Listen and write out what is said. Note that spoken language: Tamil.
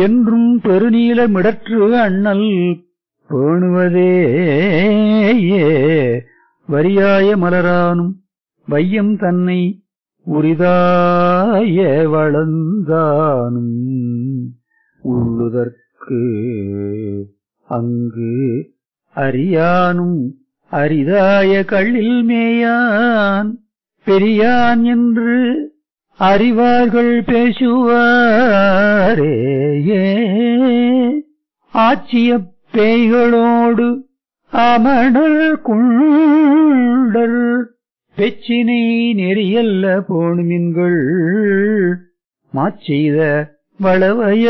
என்றும் பெருநீல மிடற்று அண்ணல் பேணுவதே வரியாய மலரானும் வையம் தன்னை உரிதாய வளர்ந்தானும் உள்ளுதற்கு அங்கு அறியானும் அரிதாய கள்ளில் மேயான் பெரியான் என்று அறிவார்கள் பேசுவாரே ஆட்சிய பேய்களோடு அமணர் குண்டர் பெச்சினை நெறியல்ல போணுமின்கள் மாச்செய்த வளவய